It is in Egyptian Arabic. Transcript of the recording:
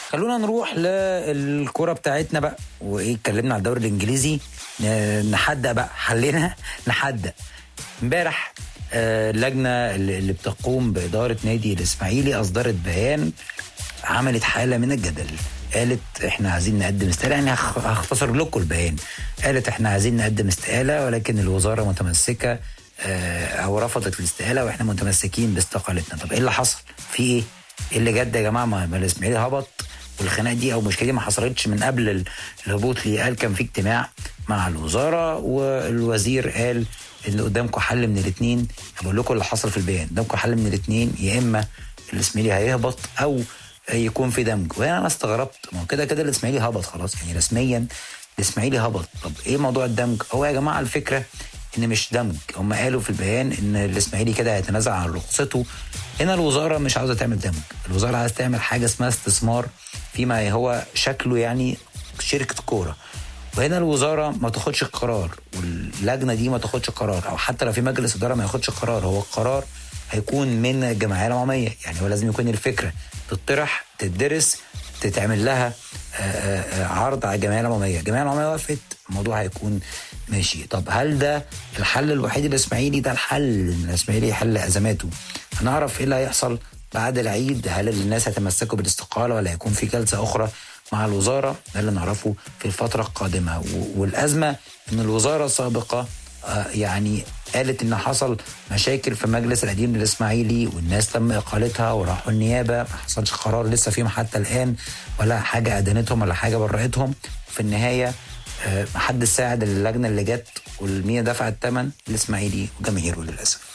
خلونا نروح للكرة بتاعتنا بقى وايه اتكلمنا على الدوري الانجليزي ن- نحدق بقى حلنا نحدق امبارح آه، اللجنه اللي اللي بتقوم باداره نادي الاسماعيلي اصدرت بيان عملت حاله من الجدل قالت احنا عايزين نقدم استقاله يعني هخ- هختصر لكم البيان قالت احنا عايزين نقدم استقاله ولكن الوزاره متمسكه آه، او رفضت الاستقاله واحنا متمسكين باستقالتنا طب ايه اللي حصل في ايه ايه اللي جد يا جماعه ما ما الاسماعيلي هبط والخناقه دي او المشكله دي ما حصلتش من قبل ال- الهبوط ليه قال كان في اجتماع مع الوزاره والوزير قال اللي قدامكم حل من الاثنين بقول لكم اللي حصل في البيان قدامكم حل من الاثنين يا اما الاسماعيلي هيهبط او يكون في دمج وانا انا استغربت ما هو كده كده الاسماعيلي هبط خلاص يعني رسميا الاسماعيلي هبط طب ايه موضوع الدمج هو يا جماعه الفكره ان مش دمج هم قالوا في البيان ان الاسماعيلي كده هيتنازل عن رخصته هنا الوزاره مش عاوزه تعمل دمج الوزاره عايزه تعمل حاجه اسمها استثمار فيما هو شكله يعني شركه كوره وهنا الوزاره ما تاخدش القرار واللجنه دي ما تاخدش قرار او حتى لو في مجلس اداره ما ياخدش قرار هو القرار هيكون من الجمعيه العموميه يعني هو لازم يكون الفكره تطرح تدرس تتعمل لها آه، آه، آه، عرض على الجمعيه العموميه الجمعيه العموميه وافقت الموضوع هيكون ماشي طب هل ده الحل الوحيد الاسماعيلي ده الحل ان الاسماعيلي يحل ازماته هنعرف ايه اللي هيحصل بعد العيد هل الناس هيتمسكوا بالاستقاله ولا هيكون في جلسه اخرى مع الوزاره ده اللي نعرفه في الفتره القادمه و- والازمه ان الوزاره السابقه آه، يعني قالت ان حصل مشاكل في مجلس القديم للاسماعيلي والناس تم اقالتها وراحوا النيابه ما حصلش قرار لسه فيهم حتى الان ولا حاجه ادانتهم ولا حاجه برأتهم في النهايه آه، محدش ساعد اللجنه اللي جت والمية دفع الثمن الاسماعيلي وجماهيره للاسف